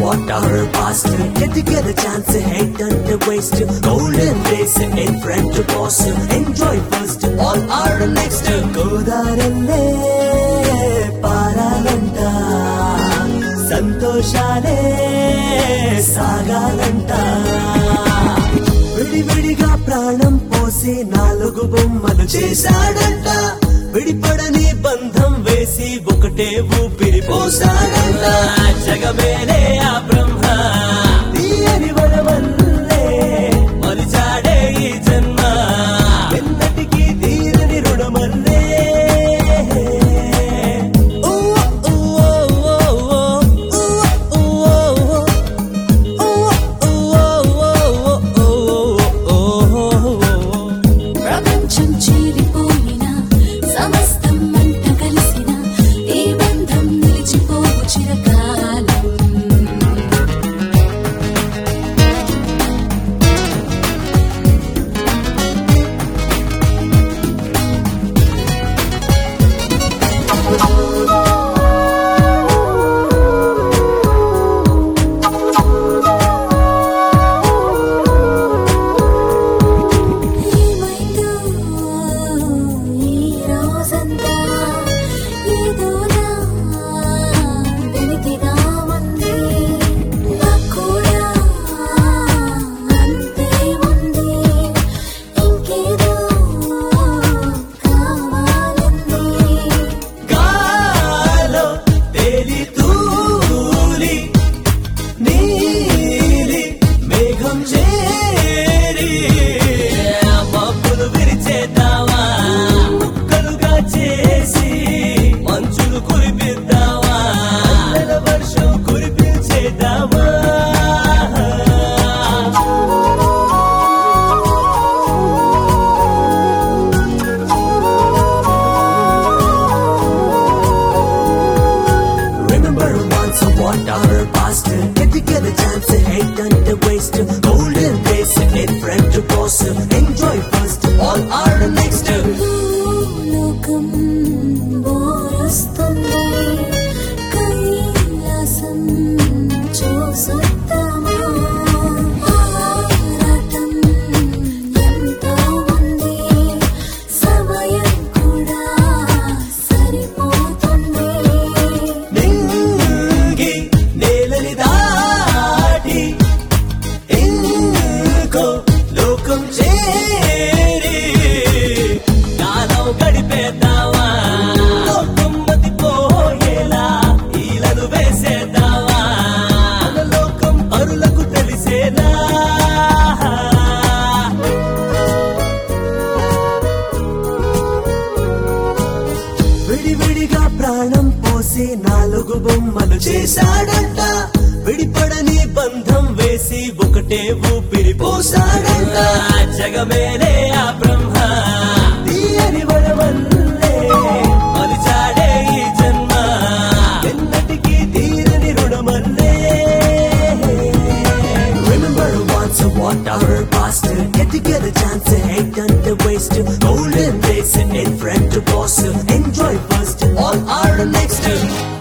what our past. Get together, chance, hate and waste. Golden days in front to boss. Enjoy first, all are next. గోదారల్లే పారాలంట సంతోషాలే సాగాలంట విడివిడిగా ప్రాణం పోసి నాలుగు బొమ్మలు చేశాడంట విడిపడని బంధం వేసి ఒకటే ఊపిరి పోసాడంట జగమేలే ఆ బ్రహ్మ తీయని వరవల్లే మలిచాడే ఈ జన్మ ఎన్నటికీ తీరని రుణమల్లే ఊ, ఊ, ఊ, ఊ, ఊ, ఊ, ఊ. ప్రపంచం చీలిపోయినా సమస్తం మంట కలిసిన ఈ బంధం నిలిచిపోవు చిరకాలం ఏమైందో ఈ రోజంతా ఏదోలా వెలితిగా ఉంది నాకు కూడా అంతే ఉంది ఇంకేదో కావాలంది గాలో తేలి తూలి నీలి మేఘం చేరి మబ్బులు విరిచేద్దామా ముక్కలుగా చేసి మంచులు కురిపిద్దామా నెల వర్షం కురిపించేద్దామా Remember once what our past Get together chance hate and waste Golden days in front to boss Enjoy first all are next లోకం బోరస్తుంది కైలాసం చూసొద్దామా ఆరాటం ఎంతో ఉంది సమయం కూడా సరిపోతుంది నింగి నేలని దాటి ఇంకో లోకం చేరి కాలం గడిపేద్దామా లోకం మతిపోయేలా ఈలను వేసేద్దామా మన లోకం అరులకు తెలిసేలా విడివిడిగా ప్రాణం పోసి నాలుగు బొమ్మలు చేశాడంట విడిపడని బంధం వేసి ఒకటే ఊపిరి పోసాడంట జగమేలే ఆ బ్రహ్మ తీయని వరవల్లే మలిచాడే ఈ జన్మ ఎన్నటికీ తీరని రుణమల్లే Remember once what our past Get together chance hate and waste Golden days in front to boss Enjoy first all are next